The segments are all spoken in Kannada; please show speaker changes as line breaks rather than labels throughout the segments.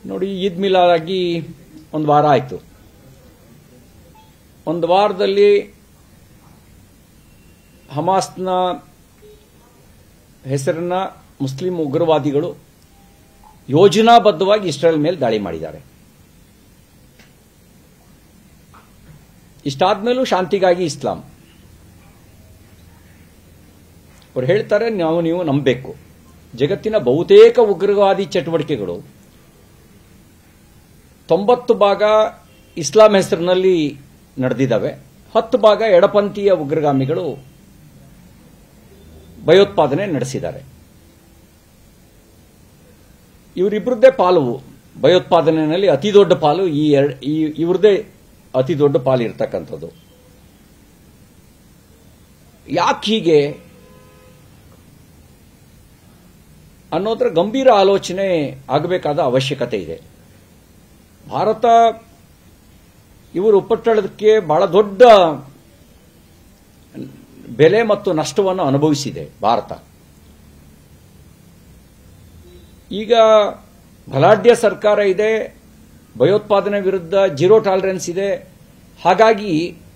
ನೋಡಿ ಈದ್ ಮಿಲಾದ್ ಆಗಿ ಒಂದು ವಾರ ಆಯಿತು ಒಂದು ವಾರದಲ್ಲಿ ಹಮಾಸ್ನ ಹೆಸರನ್ನ ಮುಸ್ಲಿಂ ಉಗ್ರವಾದಿಗಳು ಯೋಜನಾಬದ್ಧವಾಗಿ ಇಸ್ರೇಲ್ ಮೇಲೆ ದಾಳಿ ಮಾಡಿದ್ದಾರೆ ಇಷ್ಟಾದ್ಮೇಲೂ ಶಾಂತಿಗಾಗಿ ಇಸ್ಲಾಂ ಅವ್ರು ಹೇಳ್ತಾರೆ ನಾವು ನೀವು ನಂಬಬೇಕು ಜಗತ್ತಿನ ಬಹುತೇಕ ಉಗ್ರವಾದಿ ಚಟುವಟಿಕೆಗಳು ತೊಂಬತ್ತು ಭಾಗ ಇಸ್ಲಾಂ ಹೆಸರಿನಲ್ಲಿ ನಡೆದಿದ್ದಾವೆ ಹತ್ತು ಭಾಗ ಎಡಪಂಥೀಯ ಉಗ್ರಗಾಮಿಗಳು ಭಯೋತ್ಪಾದನೆ ನಡೆಸಿದ್ದಾರೆ ಇವರಿಬ್ಬರದ್ದೇ ಪಾಲು ಭಯೋತ್ಪಾದನೆಯಲ್ಲಿ ಅತಿ ದೊಡ್ಡ ಪಾಲು ಈ ಎರಡ್- ಈ ಇವ್ರದೇ ಅತಿ ದೊಡ್ಡ ಪಾಲು ಇರ್ತಕ್ಕಂಥದ್ದು ಯಾಕೆ ಹೀಗೆ ಅನ್ನೋದ್ರ ಗಂಭೀರ ಆಲೋಚನೆ ಆಗಬೇಕಾದ ಅವಶ್ಯಕತೆ ಇದೆ ಭಾರತ ಇವರು ಉಪಟಳಕ್ಕೆ ಬಹಳ ದೊಡ್ಡ ಬೆಲೆ ಮತ್ತು ನಷ್ಟವನ್ನು ಅನುಭವಿಸಿದೆ ಭಾರತ ಈಗ ಬಲಾಢ್ಯ ಸರ್ಕಾರ ಇದೆ ಭಯೋತ್ಪಾದನೆ ವಿರುದ್ಧ ಜೀರೋ ಟಾಲರೆನ್ಸ್ ಇದೆ ಹಾಗಾಗಿ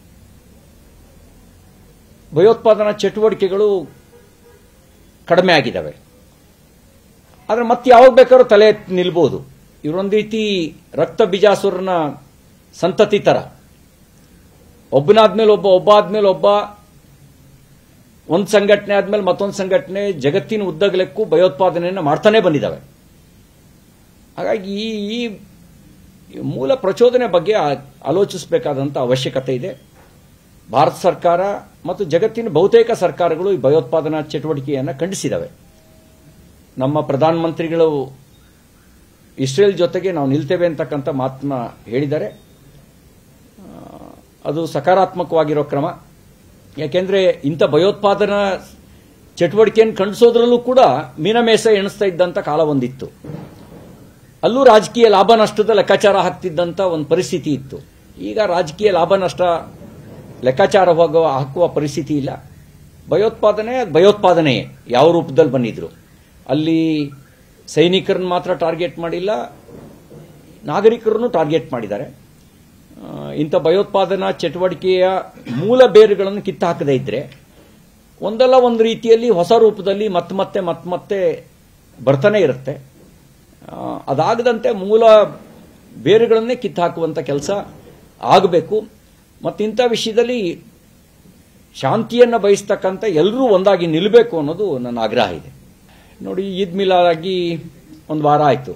ಭಯೋತ್ಪಾದನಾ ಚಟುವಟಿಕೆಗಳು ಕಡಿಮೆ ಆಗಿದ್ದಾವೆ ಆದರೆ ಮತ್ತೆ ಯಾವಾಗ ಬೇಕಾದ್ರೂ ತಲೆ ಎತ್ತಿ ನಿಲ್ಬೋದು ಇವರೊಂದು ರೀತಿ ರಕ್ತ ಬೀಜಾಸುರನ ಸಂತತಿ ತರ ಒಬ್ಬನಾದ್ಮೇಲೆ ಒಬ್ಬ ಒಬ್ಬ ಆದ್ಮೇಲೆ ಒಬ್ಬ ಒಂದು ಸಂಘಟನೆ ಆದ್ಮೇಲೆ ಮತ್ತೊಂದು ಸಂಘಟನೆ ಜಗತ್ತಿನ ಉದ್ದಗಲಕ್ಕೂ ಭಯೋತ್ಪಾದನೆಯನ್ನು ಮಾಡ್ತಾನೆ ಬಂದಿದ್ದಾವೆ ಹಾಗಾಗಿ ಈ ಈ ಮೂಲ ಪ್ರಚೋದನೆ ಬಗ್ಗೆ ಆ- ಆಲೋಚಿಸಬೇಕಾದಂಥ ಅವಶ್ಯಕತೆ ಇದೆ ಭಾರತ ಸರ್ಕಾರ ಮತ್ತು ಜಗತ್ತಿನ ಬಹುತೇಕ ಸರ್ಕಾರಗಳು ಈ ಭಯೋತ್ಪಾದನಾ ಚಟುವಟಿಕೆಯನ್ನು ಖಂಡಿಸಿದವೆ ನಮ್ಮ ಪ್ರಧಾನಮಂತ್ರಿಗಳು ಇಸ್ರೇಲ್ ಜೊತೆಗೆ ನಾವು ನಿಲ್ತೇವೆ ಅಂತಕ್ಕಂಥ ಮಾತನ್ನ ಹೇಳಿದ್ದಾರೆ ಆ, ಅದು ಸಕಾರಾತ್ಮಕವಾಗಿರೋ ಕ್ರಮ ಯಾಕೆಂದ್ರೆ ಇಂಥ ಭಯೋತ್ಪಾದನಾ ಚಟುವಟಿಕೆಯನ್ನು ಖಂಡಿಸೋದ್ರಲ್ಲೂ ಕೂಡ ಮೀನಮೇಸ ಎಣಿಸ್ತಾ ಇದ್ದಂಥ ಕಾಲ ಒಂದಿತ್ತು ಅಲ್ಲೂ ರಾಜಕೀಯ ಲಾಭ ನಷ್ಟದ ಲೆಕ್ಕಾಚಾರ ಹಾಕ್ತಿದ್ದಂಥ ಒಂದು ಪರಿಸ್ಥಿತಿ ಇತ್ತು ಈಗ ರಾಜಕೀಯ ಲಾಭ ನಷ್ಟ ಲೆಕ್ಕಾಚಾರ ಹೋಗುವ ಹಾಕುವ ಪರಿಸ್ಥಿತಿ ಇಲ್ಲ ಭಯೋತ್ಪಾದನೆ ಅದು ಭಯೋತ್ಪಾದನೆಯೇ ಯಾವ ರೂಪದಲ್ಲಿ ಬಂದಿದ್ರು ಅಲ್ಲಿ ಸೈನಿಕರನ್ನ ಮಾತ್ರ ಟಾರ್ಗೆಟ್ ಮಾಡಿಲ್ಲ ನಾಗರಿಕರನ್ನು ಟಾರ್ಗೆಟ್ ಮಾಡಿದ್ದಾರೆ ಆ, ಇಂಥ ಭಯೋತ್ಪಾದನಾ ಚಟುವಟಿಕೆಯ ಮೂಲ ಬೇರುಗಳನ್ನು ಕಿತ್ತು ಹಾಕದೇ ಇದ್ರೆ ಒಂದಲ್ಲ ಒಂದು ರೀತಿಯಲ್ಲಿ ಹೊಸ ರೂಪದಲ್ಲಿ ಮತ್ತೆ ಮತ್ತೆ ಮತ್ತೆ ಮತ್ತೆ ಬರ್ತಾನೆ ಇರುತ್ತೆ ಆ, ಅದಾಗದಂತೆ ಮೂಲ ಬೇರುಗಳನ್ನೇ ಕಿತ್ತು ಹಾಕುವಂಥ ಕೆಲಸ ಆಗಬೇಕು ಮತ್ತು ಇಂಥ ವಿಷಯದಲ್ಲಿ ಶಾಂತಿಯನ್ನು ಬಯಸ್ತಕ್ಕಂಥ ಎಲ್ಲರೂ ಒಂದಾಗಿ ನಿಲ್ಲಬೇಕು ಅನ್ನೋದು ನನ್ನ ಆಗ್ರಹ ಇದೆ ನೋಡಿ ಈದ್ ಮಿಲಾದ್ ಆಗಿ ಒಂದು ವಾರ ಆಯಿತು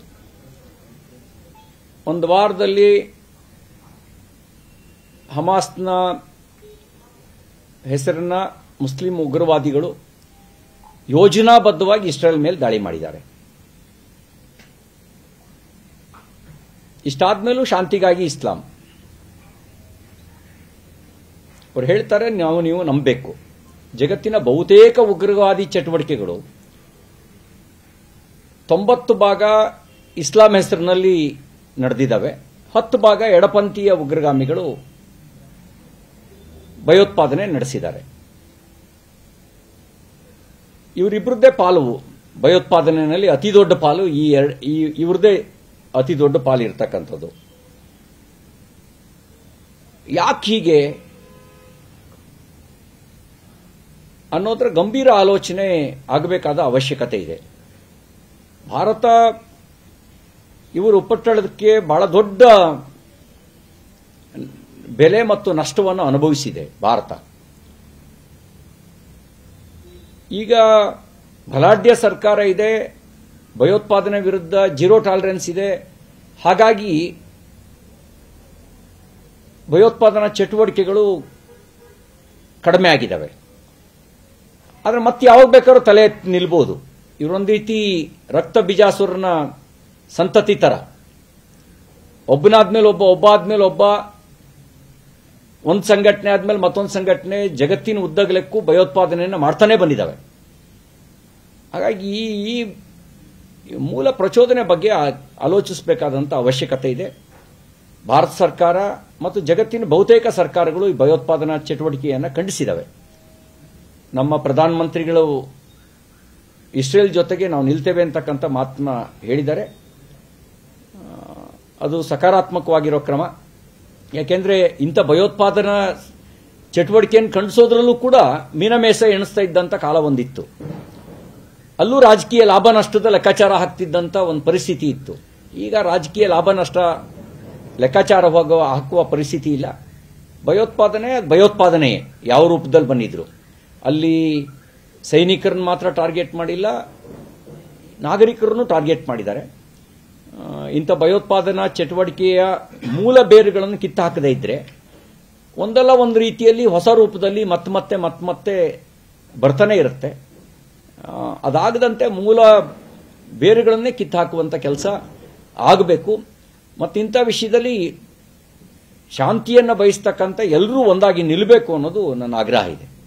ಒಂದು ವಾರದಲ್ಲಿ ಹಮಾಸ್ನ ಹೆಸರನ್ನ ಮುಸ್ಲಿಂ ಉಗ್ರವಾದಿಗಳು ಯೋಜನಾಬದ್ಧವಾಗಿ ಇಸ್ರೇಲ್ ಮೇಲೆ ದಾಳಿ ಮಾಡಿದ್ದಾರೆ ಇಷ್ಟಾದ್ಮೇಲೂ ಶಾಂತಿಗಾಗಿ ಇಸ್ಲಾಂ ಅವ್ರು ಹೇಳ್ತಾರೆ ನಾವು ನೀವು ನಂಬಬೇಕು ಜಗತ್ತಿನ ಬಹುತೇಕ ಉಗ್ರವಾದಿ ಚಟುವಟಿಕೆಗಳು ತೊಂಬತ್ತು ಭಾಗ ಇಸ್ಲಾಂ ಹೆಸರಿನಲ್ಲಿ ನಡೆದಿದ್ದಾವೆ ಹತ್ತು ಭಾಗ ಎಡಪಂಥೀಯ ಉಗ್ರಗಾಮಿಗಳು ಭಯೋತ್ಪಾದನೆ ನಡೆಸಿದ್ದಾರೆ ಇವರಿಬ್ಬರದ್ದೇ ಪಾಲು ಭಯೋತ್ಪಾದನೆಯಲ್ಲಿ ಅತಿ ದೊಡ್ಡ ಪಾಲು ಈ ಎರಡ್- ಈ ಇವ್ರದೇ ಅತಿ ದೊಡ್ಡ ಪಾಲು ಇರ್ತಕ್ಕಂಥದ್ದು ಯಾಕೆ ಹೀಗೆ ಅನ್ನೋದ್ರ ಗಂಭೀರ ಆಲೋಚನೆ ಆಗಬೇಕಾದ ಅವಶ್ಯಕತೆ ಇದೆ ಭಾರತ ಇವರು ಉಪಟಳಕ್ಕೆ ಬಹಳ ದೊಡ್ಡ ಬೆಲೆ ಮತ್ತು ನಷ್ಟವನ್ನು ಅನುಭವಿಸಿದೆ ಭಾರತ ಈಗ ಬಲಾಢ್ಯ ಸರ್ಕಾರ ಇದೆ ಭಯೋತ್ಪಾದನೆ ವಿರುದ್ಧ ಜೀರೋ ಟಾಲರೆನ್ಸ್ ಇದೆ ಹಾಗಾಗಿ ಭಯೋತ್ಪಾದನಾ ಚಟುವಟಿಕೆಗಳು ಕಡಿಮೆ ಆಗಿದ್ದಾವೆ ಆದರೆ ಮತ್ತೆ ಯಾವಾಗ ಬೇಕಾದ್ರೂ ತಲೆ ಎತ್ತಿ ನಿಲ್ಬೋದು ಇವರೊಂದು ರೀತಿ ರಕ್ತ ಬೀಜಾಸುರನ ಸಂತತಿ ತರ ಒಬ್ಬನಾದ್ಮೇಲೆ ಒಬ್ಬ ಒಬ್ಬ ಆದ್ಮೇಲೆ ಒಬ್ಬ ಒಂದು ಸಂಘಟನೆ ಆದ್ಮೇಲೆ ಮತ್ತೊಂದು ಸಂಘಟನೆ ಜಗತ್ತಿನ ಉದ್ದಗಲಕ್ಕೂ ಭಯೋತ್ಪಾದನೆಯನ್ನು ಮಾಡ್ತಾನೆ ಬಂದಿದ್ದಾವೆ ಹಾಗಾಗಿ ಈ ಈ ಮೂಲ ಪ್ರಚೋದನೆ ಬಗ್ಗೆ ಆ- ಆಲೋಚಿಸಬೇಕಾದಂಥ ಅವಶ್ಯಕತೆ ಇದೆ ಭಾರತ ಸರ್ಕಾರ ಮತ್ತು ಜಗತ್ತಿನ ಬಹುತೇಕ ಸರ್ಕಾರಗಳು ಈ ಭಯೋತ್ಪಾದನಾ ಚಟುವಟಿಕೆಯನ್ನು ಖಂಡಿಸಿದವೆ ನಮ್ಮ ಪ್ರಧಾನಮಂತ್ರಿಗಳು ಇಸ್ರೇಲ್ ಜೊತೆಗೆ ನಾವು ನಿಲ್ತೇವೆ ಅಂತಕ್ಕಂಥ ಮಾತನ್ನ ಹೇಳಿದ್ದಾರೆ ಆ, ಅದು ಸಕಾರಾತ್ಮಕವಾಗಿರೋ ಕ್ರಮ ಯಾಕೆಂದ್ರೆ ಇಂಥ ಭಯೋತ್ಪಾದನಾ ಚಟುವಟಿಕೆಯನ್ನು ಖಂಡಿಸೋದ್ರಲ್ಲೂ ಕೂಡ ಮೀನಮೇಸ ಎಣಿಸ್ತಾ ಇದ್ದಂಥ ಕಾಲ ಒಂದಿತ್ತು ಅಲ್ಲೂ ರಾಜಕೀಯ ಲಾಭ ನಷ್ಟದ ಲೆಕ್ಕಾಚಾರ ಹಾಕ್ತಿದ್ದಂಥ ಒಂದು ಪರಿಸ್ಥಿತಿ ಇತ್ತು ಈಗ ರಾಜಕೀಯ ಲಾಭ ನಷ್ಟ ಲೆಕ್ಕಾಚಾರ ಹೋಗುವ ಹಾಕುವ ಪರಿಸ್ಥಿತಿ ಇಲ್ಲ ಭಯೋತ್ಪಾದನೆ ಅದು ಭಯೋತ್ಪಾದನೆ ಯಾವ ರೂಪದಲ್ಲಿ ಬಂದಿದ್ರು ಅಲ್ಲಿ ಸೈನಿಕರನ್ನ ಮಾತ್ರ ಟಾರ್ಗೆಟ್ ಮಾಡಿಲ್ಲ ನಾಗರಿಕರನ್ನು ಟಾರ್ಗೆಟ್ ಮಾಡಿದ್ದಾರೆ ಆ, ಇಂಥ ಭಯೋತ್ಪಾದನಾ ಚಟುವಟಿಕೆಯ ಮೂಲ ಬೇರುಗಳನ್ನು ಕಿತ್ತಾಕದೇ ಇದ್ರೆ ಒಂದಲ್ಲ ಒಂದು ರೀತಿಯಲ್ಲಿ ಹೊಸ ರೂಪದಲ್ಲಿ ಮತ್ತೆ ಮತ್ತೆ ಮತ್ತೆ ಮತ್ತೆ ಬರ್ತಾನೆ ಇರುತ್ತೆ ಆ, ಅದಾಗದಂತೆ ಮೂಲ ಬೇರುಗಳನ್ನೇ ಕಿತ್ತಾಕುವಂಥ ಕೆಲಸ ಆಗಬೇಕು ಮತ್ತಿಂಥ ವಿಷಯದಲ್ಲಿ ಶಾಂತಿಯನ್ನು ಬಯಸ್ತಕ್ಕಂಥ ಎಲ್ಲರೂ ಒಂದಾಗಿ ನಿಲ್ಲಬೇಕು ಅನ್ನೋದು ನನ್ನ ಆಗ್ರಹ ಇದೆ